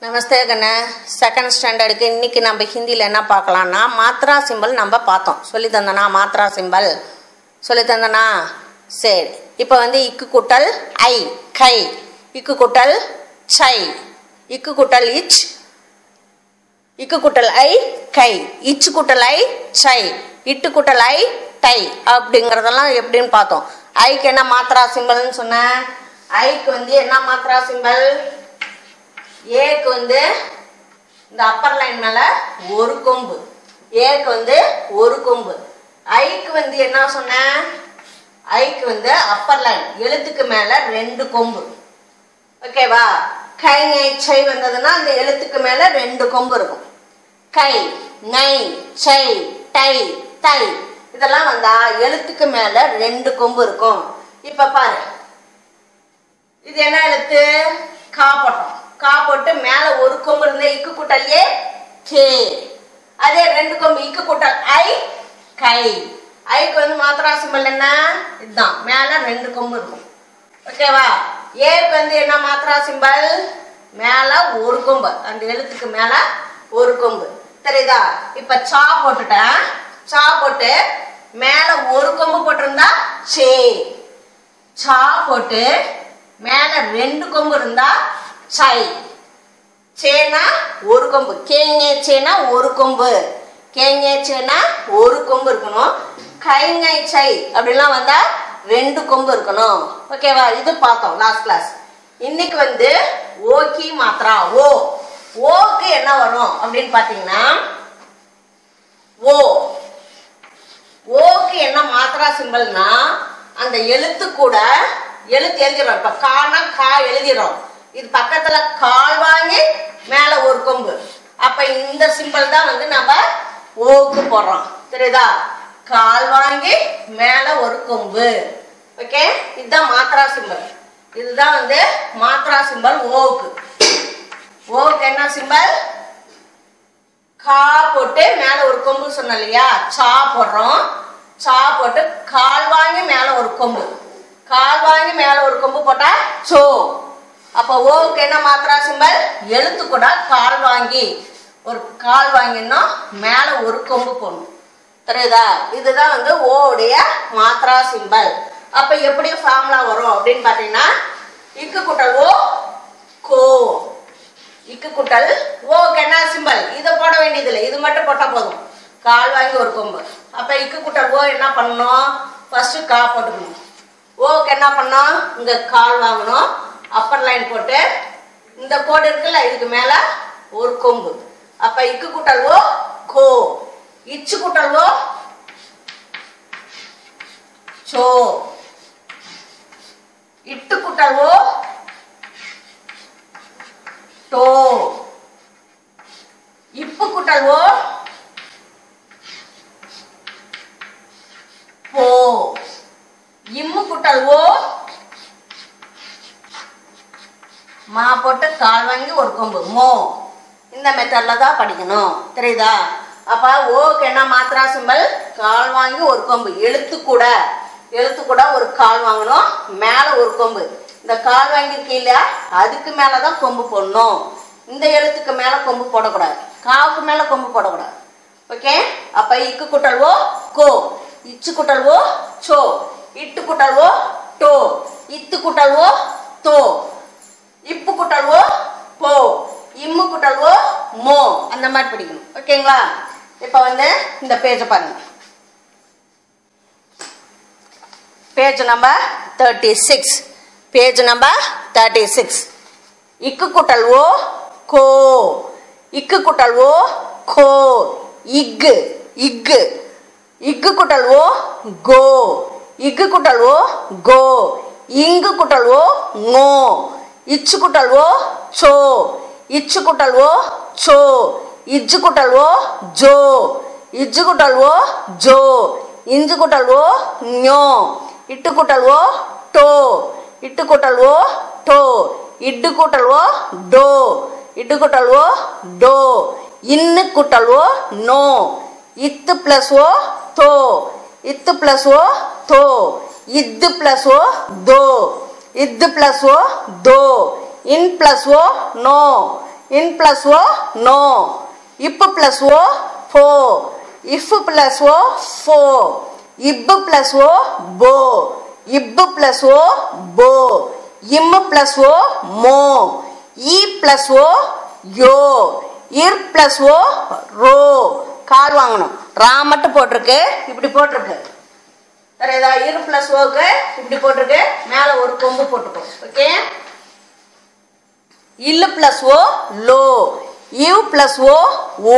நமஸ்தே கண்ணே செகண்ட் ஸ்டாண்டர்டுக்கு இன்னைக்கு நம்ம ஹிந்தியில் என்ன பார்க்கலாம்னா மாத்ரா சிம்பல் நம்ம பார்த்தோம் சொல்லி தந்தனா மாத்ரா சிம்பல் சொல்லி தந்தனா சரி இப்போ வந்து இக்கு கூட்டல் ஐ கை இக்கு கூட்டல் சை இக்கு கூட்டல் இச் இக்கு கூட்டல் ஐ கை இச்சு கூட்டல் ஐ சை இட்டு கூட்டல் ஐ டை அப்படிங்கிறதெல்லாம் எப்படின்னு பார்த்தோம் ஐக்கு என்ன மாத்ரா சிம்பல்னு சொன்னேன் ஐக்கு வந்து என்ன மாத்ரா சிம்பல் ஏக்கு வந்து இந்த அப்பர் லைன் மேல ஒரு கொம்பு ஏக்கு வந்து ஒரு கொம்பு ஐக்கு வந்து என்ன சொன்னேன் ஐக்கு வந்து அப்பர் லைன் எழுத்துக்கு மேல ரெண்டு கொம்பு ஓகேவா கை நை சை வந்ததுன்னா அந்த எழுத்துக்கு மேல ரெண்டு கொம்பு இருக்கும் கை நை சை டை தை இதெல்லாம் வந்தா எழுத்துக்கு மேல ரெண்டு கொம்பு இருக்கும் இப்ப பாரு இது என்ன எழுத்து கா போட்டோம் கா போட்டு மேல ஒரு கொம்பு இருந்த இக்கு கூட்டல் ஏ கே அதே ரெண்டு கொம்பு இக்கு கூட்டல் ஐ கை ஐக்கு வந்து மாத்திரா சிம்பல் என்ன இதுதான் மேல ரெண்டு கொம்பு இருக்கும் ஓகேவா ஏக்கு வந்து என்ன மாத்திரா சிம்பல் மேல ஒரு கொம்பு அந்த எழுத்துக்கு மேல ஒரு கொம்பு தெரியுதா இப்ப சா போட்டுட்டேன் சா போட்டு மேல ஒரு கொம்பு போட்டிருந்தா சே சா போட்டு மேல ரெண்டு கொம்பு இருந்தா சை சேனா ஒரு கொம்பு கேங்கே சேனா ஒரு கொம்பு கேங்கே சேனா ஒரு கொம்பு இருக்கணும் கைங்கை சை அப்படிலாம் வந்தா ரெண்டு கொம்பு இருக்கணும் ஓகேவா இது பார்த்தோம் லாஸ்ட் கிளாஸ் இன்னைக்கு வந்து ஓகி மாத்ரா ஓ ஓக்கு என்ன வரும் அப்படின்னு பாத்தீங்கன்னா ஓ ஓக்கு என்ன மாத்திரா சிம்பல்னா அந்த எழுத்து கூட எழுத்து எழுதிடும் இப்ப கானா கா எழுதிடும் இது பக்கத்துல கால் வாங்கி மேல ஒரு கொம்பு அப்ப இந்த சிம்பல் தான் வந்து நம்ம ஓக்கு போடுறோம் தெரியுதா கால் வாங்கி மேல ஒரு கொம்பு ஓகே இதுதான் மாத்திரா சிம்பல் இதுதான் வந்து மாத்திரா சிம்பல் ஓக்கு ஓக்கு என்ன சிம்பல் கா போட்டு மேல ஒரு கொம்பு சொன்னோம் இல்லையா சா போடுறோம் சா போட்டு கால் வாங்கி மேல ஒரு கொம்பு கால் வாங்கி மேல ஒரு கொம்பு போட்டா சோ அப்ப ஓவுக்கு என்ன மாத்திரா சிம்பல் எழுத்து கூட கால் வாங்கி ஒரு கால் வாங்கினா மேல ஒரு கொம்பு போடணும் தெரியுதா இதுதான் வந்து ஓவுடைய மாத்திரா சிம்பல் அப்ப எப்படி ஃபார்முலா வரும் அப்படின்னு பாத்தீங்கன்னா இக்கு கூட்டல் ஓ கோ இக்கு குட்டல் ஓக்கு என்ன சிம்பல் இதை போட வேண்டியதில்லை இது மட்டும் போட்டா போதும் கால் வாங்கி ஒரு கொம்பு அப்ப இக்கு குட்டல் ஓ என்ன பண்ணணும் ஃபர்ஸ்ட் கா போட்டுக்கணும் ஓக்கு என்ன பண்ணோம் இங்க கால் வாங்கணும் அப்பர் லைன் போட்டு இந்த கோடு இருக்குல்ல இதுக்கு மேல ஒரு கொம்பு அப்ப இக்கு குட்டல் ஓ கோ இச்சு குட்டல் ஓ சோ இட்டு குட்டல் ஓ டோ இப்பு குட்டல் ஓ போ இம்மு குட்டல் ஓ மா போட்டு கால் வாங்கி ஒரு கொம்பு மோ இந்த மெத்தட்ல தான் படிக்கணும் தெரியுதா அப்ப ஓக்கு என்ன மாத்திரா சிம்பல் கால் வாங்கி ஒரு கொம்பு எழுத்து கூட எழுத்து கூட ஒரு கால் வாங்கணும் மேல ஒரு கொம்பு இந்த கால் வாங்கியிருக்கீங்க இல்லையா அதுக்கு மேலதான் கொம்பு போடணும் இந்த எழுத்துக்கு மேல கொம்பு போடக்கூடாது காவுக்கு மேல கொம்பு போடக்கூடாது ஓகே அப்ப இக்கு குட்டல் ஓ கோ இச்சு குட்டல் ஓ சோ இட்டு குட்டல் ஓ டோ இத்து குட்டல் ஓ தோ இப்பு குட்டல் ஓ போ இம்மு குட்டல் ஓ மோ அந்த மாதிரி படிக்கணும் ஓகேங்களா இப்ப வந்து இந்த பேஜை பாருங்க page number thirty six page number thirty six இக்கு குட்டல் ஓ கோ இக்கு குட்டல் ஓ கோ இக்கு இக்கு இக்கு குட்டல் ஓ கோ இக்கு குட்டல் ஓ கோ இங்கு குட்டல் ஓ ngோ இச்சு குட்டல் ஓ சோ இச்சு குட்டல் ஓ சோ இஜ்ஜு குட்டல் ஓ ஜோ இஜ்ஜு குட்டல் ஓ ஜோ இஞ்சு குட்டல் ஓ ஞோ இட்டு குட்டல் ஓ டோ இட்டு கூட்டல் ஓ டோ இட்டு கூட்டல் ஓ டோ இட்டு கூட்டல் ஓ டோ இன்னு கூட்டல் ஓ நோ இத்து பிளஸ் ஓ தோ இத்து பிளஸ் ஓ தோ இத்து பிளஸ் ஓ தோ இத்து பிளஸ் ஓ தோ இன் பிளஸ் ஓ நோ இன் பிளஸ் ஓ நோ இப்பு பிளஸ் ஓ போ இஃப் பிளஸ் ஓ ஃபோ இப்பு பிளஸ் ஓ போ இப்பு பிளஸ் ஓ போ இம்மு பிளஸ் ஓ மோ இ பிளஸ் ஓ யோ இர் பிளஸ் ஓ ரோ கால் வாங்கணும் ரா மட்டும் போட்டிருக்கு இப்படி போட்டிருக்கு வேற ஏதாவது இரு பிளஸ் ஓக்கு இப்படி போட்டிருக்கு மேல ஒரு கொம்பு போட்டுக்கோ ஓகே இல்லு பிளஸ் ஓ லோ இவ் பிளஸ் ஓ ஓ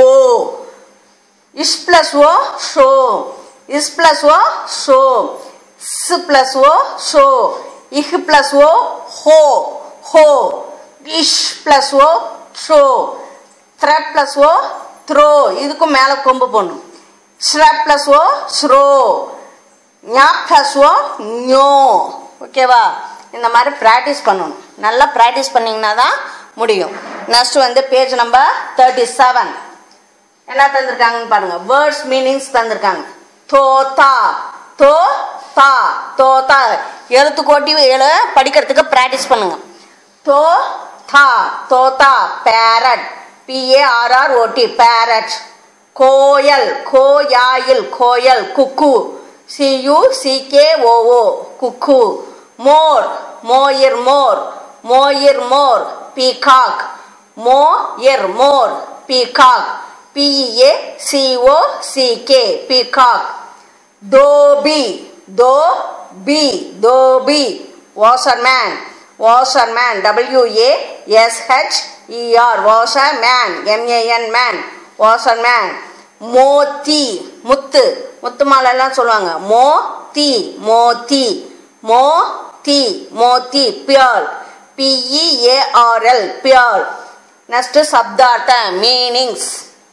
இஸ் பிளஸ் ஓ ஷோ இஸ் பிளஸ் ஓ ஷோ ஸ் பிளஸ் ஓ ஷோ இஹ் பிளஸ் ஓ ஹோ ஹோ இஷ் பிளஸ் ஓ ஷோ த்ரெட் பிளஸ் ஓ த்ரோ இதுக்கும் மேலே கொம்பு போடணும் ஸ்ரப் பிளஸ் ஓ ஸ்ரோ ஞா பிளஸ் ஓ ஞோ ஓகேவா இந்த மாதிரி ப்ராக்டிஸ் பண்ணணும் நல்லா ப்ராக்டிஸ் பண்ணிங்கன்னா தான் முடியும் நெக்ஸ்ட் வந்து பேஜ் நம்பர் தேர்ட்டி செவன் என்ன தந்திருக்காங்கன்னு பாருங்க வேர்ட்ஸ் மீனிங்ஸ் தந்திருக்காங்க தோதா தோ தா தோதா எழுத்து கோட்டி எழு படிக்கிறதுக்கு ப்ராக்டிஸ் பண்ணுங்க தோ தா தோதா பேரட் பிஏஆர்ஆர் ஓடி பேரட் கோயல் கோயாயில் கோயல் குக்கு சியு சிகேஓஓ குக்கு மோர் மோயிர் மோர் மோயிர் மோர் பீகாக் மோயிர் மோர் peacock P A C O C K peacock தோபி தோ பி தோபி washerman washerman W A S H E R washerman M A N man washerman மோத்தி முத்து முத்து மாலைலாம் சொல்லுவாங்க மோத்தி மோத்தி மோத்தி மோத்தி பியர் பிஇஏஆர்எல் பியர் நெக்ஸ்ட் சப்தார்த்த மீனிங்ஸ்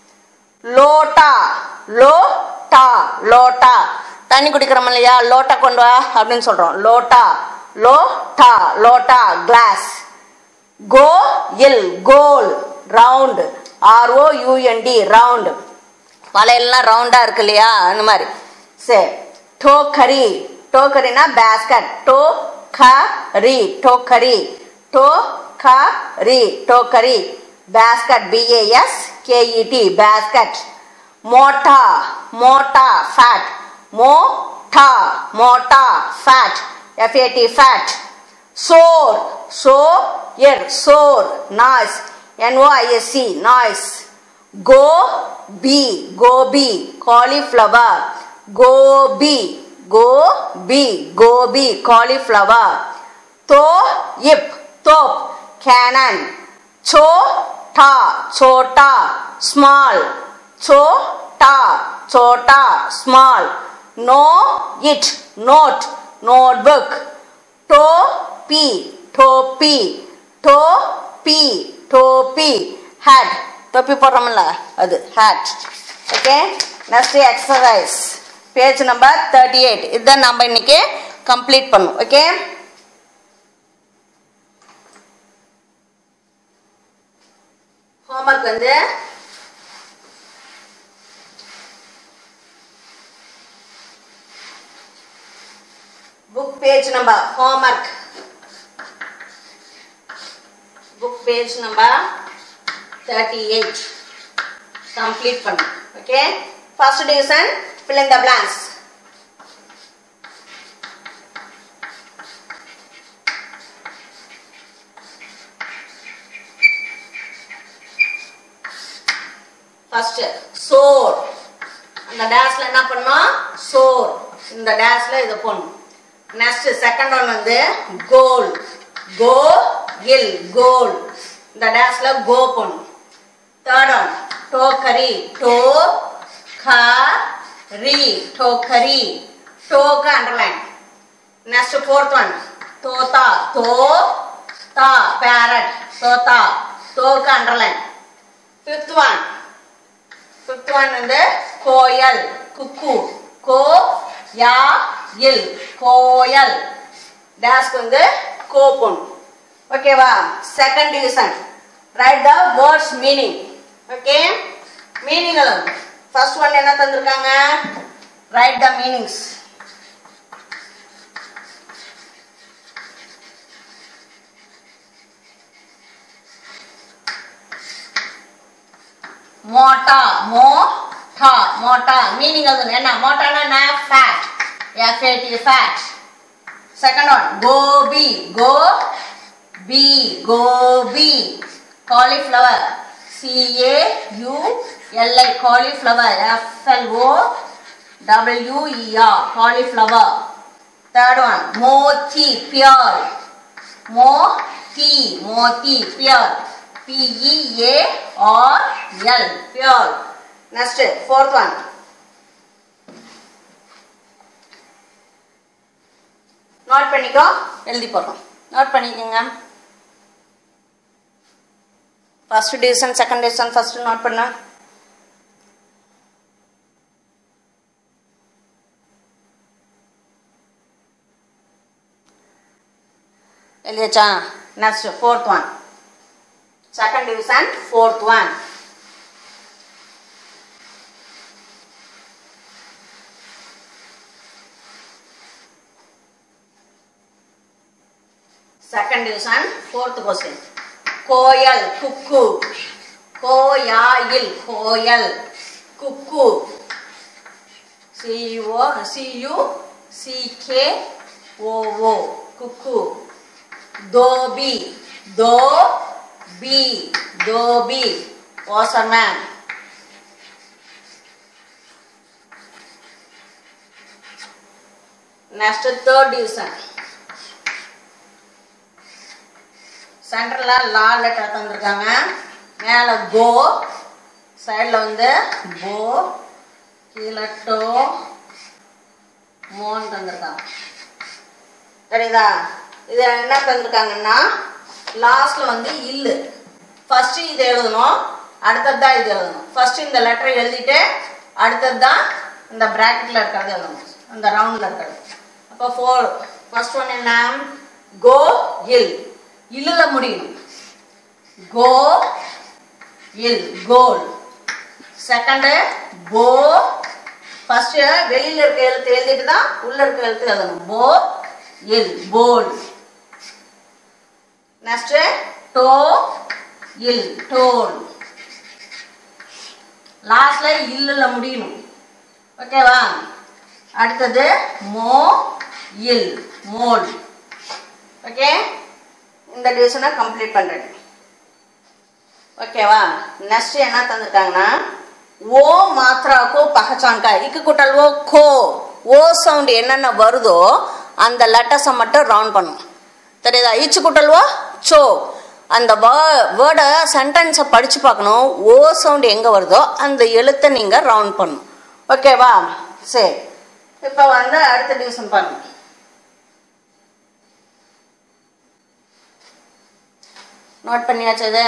லோட்டா லோட்டா லோட்டா தண்ணி குடிக்கிறோம் இல்லையா லோட்டா கொண்டு வா அப்படின்னு சொல்றோம் லோட்டா லோட்டா லோட்டா கிளாஸ் கோ இல் கோல் ரவுண்ட் ஆர்ஓ யூஎன்டி ரவுண்ட் வலையெல்லாம் ரவுண்டா இருக்கு இல்லையா அந்த மாதிரி சரி டோக்கரி டோக்கரினா பேஸ்கட் டோ கரி டோக்கரி டோ கரி டோக்கரி basket b a s k e t basket mota mota fat mota mota fat f a t fat sore so ear sore noise n o i s e noise go be gobi cauliflower gobi gobi gobi cauliflower to yip top cannon cho ta chota small chota chota small no it note notebook topi topi topi topi hat தொப்பி போடுறோம்ல அது hat okay next exercise page number thirty eight இதுதான் நம்ம இன்னைக்கு complete பண்ணும் okay homework வந்து book page number homework book page number thirty eight complete பண்ணும் okay first division fill in the blanks first சோர் அந்த டேஷ்ல என்ன பண்ணோம் சோர் இந்த டேஷ்ல இதை போடணும் நெக்ஸ்ட் செகண்ட் ஒன் வந்து கோல் கோ இல் கோல் இந்த டேஷ்ல கோ போடணும் தேர்ட் ஒன் டோக்கரி டோ க ரி டோக்கரி டோக்கு அண்டர்லைன் நெக்ஸ்ட் ஃபோர்த் ஒன் தோதா தோ தா பேரட் தோதா தோக்கு underline fifth one fifth one வந்து கோயல் குக்கு கோ யா இல் கோயல் டேஸ்க்கு வந்து கோப்பன் ஓகேவா second division right the words meaning okay மீனிங்களும் ஃபர்ஸ்ட் ஒன் என்ன தந்திருக்காங்க ரைட் த மீனிங்ஸ் மோட்டா மோ டா மோட்டா மீனிங் அது என்ன மோட்டானா என்ன fat F A T fat second one கோபி கோ பி கோபி cauliflower C A U L I cauliflower F L O W E R cauliflower third one மோத்தி பியர் மோத்தி மோத்தி pearl P E A R L pearl next fourth one note பண்ணிக்கோ எழுதி போடுறோம் நோட் பண்ணிக்கோங்க first division second division first note பண்ண எழுதியாச்சா next fourth one second division fourth one second division fourth question கோயல் குக்கு கோயாயில் கோயல் cuckoo C O C U C K O O cuckoo தோபி தோ பி தோபி வாசர்மேன் நெக்ஸ்ட் தேர்ட் டிவிஷன் சென்டரில் லா லெட்டர் தந்திருக்காங்க மேலே கோ சைடில் வந்து போ கீழே டோ மோன்னு தந்திருக்காங்க சரிதா இது என்ன தந்திருக்காங்கன்னா லாஸ்ட்டில் வந்து இல்லு ஃபஸ்ட்டு இது எழுதணும் அடுத்தது தான் இது எழுதணும் ஃபஸ்ட்டு இந்த லெட்டரை எழுதிட்டு அடுத்தது தான் இந்த ப்ராக்கெட்டில் இருக்கிறது எழுதணும் அந்த ரவுண்டில் இருக்கிறது அப்போ ஃபோர் ஃபர்ஸ்ட் ஒன் என்ன கோ இல் இல்லுல முடியும் கோ இல் கோல் செகண்டு போ ஃபர்ஸ்ட் வெளியில இருக்க எழுத்து எழுதிட்டு தான் உள்ள இருக்க எழுத்து எழுதணும் போ இல் போல் நெக்ஸ்ட் டோ இல் டோல் லாஸ்ட்ல இல்லுல முடியணும் ஓகேவா அடுத்தது மோ இல் மோல் ஓகே இந்த டிவிஷனை கம்ப்ளீட் பண்ணுறேன் ஓகேவா நெக்ஸ்ட் என்ன தந்திருக்காங்கன்னா ஓ மாத்திராக்கோ பகச்சான்கா இக்கு கூட்டல் ஓ கோ ஓ சவுண்ட் என்னென்ன வருதோ அந்த லெட்டர்ஸை மட்டும் ரவுண்ட் பண்ணும் தெரியுதா இச்சு கூட்டல் ஓ சோ அந்த வேர்டை சென்டென்ஸை படித்து பார்க்கணும் ஓ சவுண்ட் எங்கே வருதோ அந்த எழுத்தை நீங்கள் ரவுண்ட் பண்ணணும் ஓகேவா சரி இப்போ வந்து அடுத்த டிவிஷன் பாருங்க நோட் பண்ணியாச்சு இது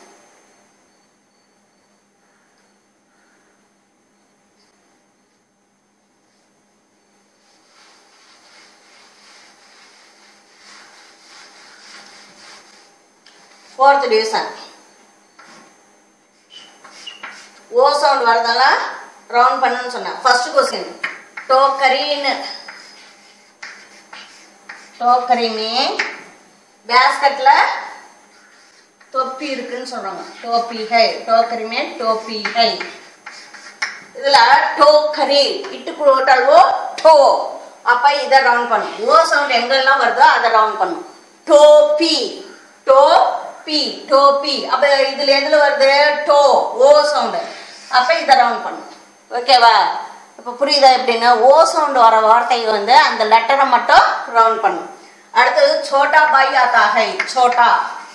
ஃபோர்த் டிவிஷன் ஓ சவுண்ட் வரதெல்லாம் ரவுண்ட் பண்ணுன்னு சொன்னேன் ஃபர்ஸ்ட் கொஸ்டின் டோக்கரின்னு டோக்கரிமே பேஸ்கெட்டில் தொப்பி இருக்குன்னு சொல்றாங்க டோப்பிகை டோக்கரிமே டோப்பிகை இதுல டோக்கரி இட்டு போட்டாலோ டோ அப்ப இதை ரவுண்ட் பண்ணும் ஓ சவுண்ட் எங்கெல்லாம் வருதோ அதை ரவுண்ட் பண்ணும் டோப்பி டோப்பி டோப்பி அப்ப இதுல எதுல வருது டோ ஓ சவுண்டு அப்ப இதை ரவுண்ட் பண்ணும் ஓகேவா இப்ப புரியுதா எப்படின்னா ஓ சவுண்ட் வர வார்த்தையை வந்து அந்த லெட்டரை மட்டும் ரவுண்ட் பண்ணும் அடுத்தது சோட்டா பாய் ஆத்தாகை சோட்டா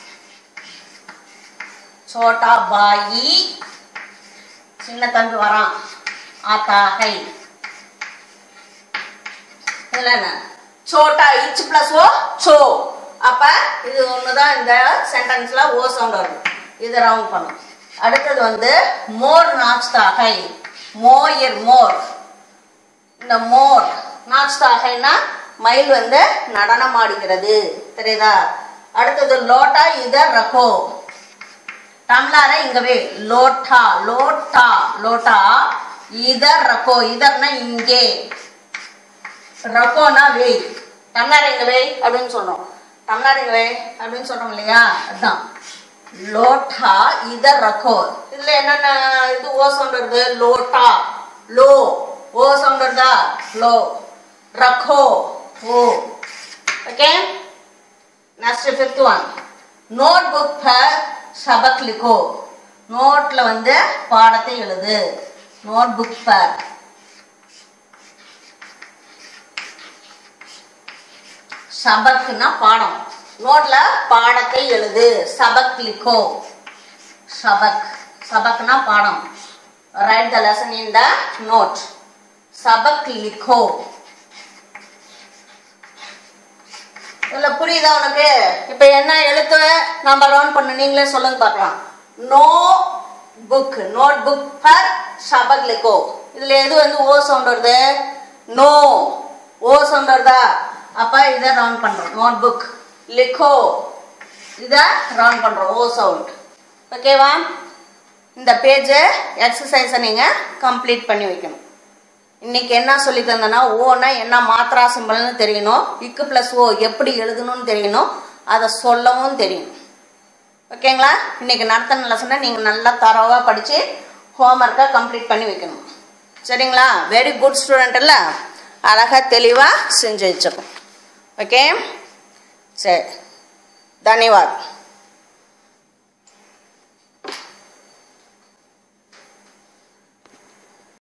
சோட்டா பாயி சின்ன தம்பி வரான் ஆத்தாகை இதுல என்ன சோட்டா இச் பிளஸ் ஓ சோ அப்ப இது ஒண்ணுதான் இந்த சென்டென்ஸ்ல ஓ சவுண்ட் வரும் இதை ரவுண்ட் பண்ணும் அடுத்தது வந்து மோர் நாச்தாகை மோயர் மோர் இந்த மோர் நாச்தாகைன்னா மயில் வந்து நடனம் ஆடுகிறது தெரியுதா அடுத்தது லோட்டா இத ரகோ டம்ளாரை இங்கவே லோட்டா லோட்டா லோட்டா இதர் ரகோ இதர்னா இங்கே ரகோனா வேய் டம்ளார் இங்க வேய் அப்படின்னு சொல்றோம் டம்ளார் இங்க வேய் அப்படின்னு சொல்றோம் இல்லையா அதுதான் லோட்டா இத ரக்கோ இதுல என்னென்ன இது ஓ சவுண்ட் வருது லோட்டா லோ ஓ சவுண்ட் வருதா லோ ரக்கோ ஓ okay next fifth one note book பர் சபக் லிக்கோ நோட்ல வந்து பாடத்தை எழுது நோட் புக் பர் சபக்னா பாடம் நோட்ல பாடத்தை எழுது சபக் லிக்கோ சபக் சபக்னா பாடம் right the lesson in the note சபக் லிக்கோ இல்ல புரியுதா உனக்கு இப்ப என்ன எழுத்து நம்ம ரவுண்ட் பண்ண நீங்களே சொல்லுங்க பார்க்கலாம் நோ புக் நோட் புக் பர் சபக் லிக்கோ இதுல எது வந்து ஓ சவுண்ட் வருது நோ ஓ சவுண்ட் வருதா அப்ப இதை ரவுண்ட் பண்றோம் நோட் புக் லிக்கோ இதை ரவுண்ட் பண்றோம் ஓ சவுண்ட் ஓகேவா இந்த பேஜை எக்ஸசைஸை நீங்கள் கம்ப்ளீட் பண்ணி வைக்கணும் இன்னைக்கு என்ன சொல்லி தந்தேன்னா ஓனா என்ன மாத்ரா சிம்பிள்னு தெரியணும் இக்கு ப்ளஸ் ஓ எப்படி எழுதணும்னு தெரியணும் அதை சொல்லவும் தெரியணும் ஓகேங்களா இன்னைக்கு நடத்தின லெசனை நீங்கள் நல்லா தரவாக படித்து ஹோம்ஒர்க்கை கம்ப்ளீட் பண்ணி வைக்கணும் சரிங்களா வெரி குட் ஸ்டூடெண்ட் இல்லை அழகாக தெளிவாக செஞ்சு வச்சுக்கணும் ஓகே சரி தன்யவாத்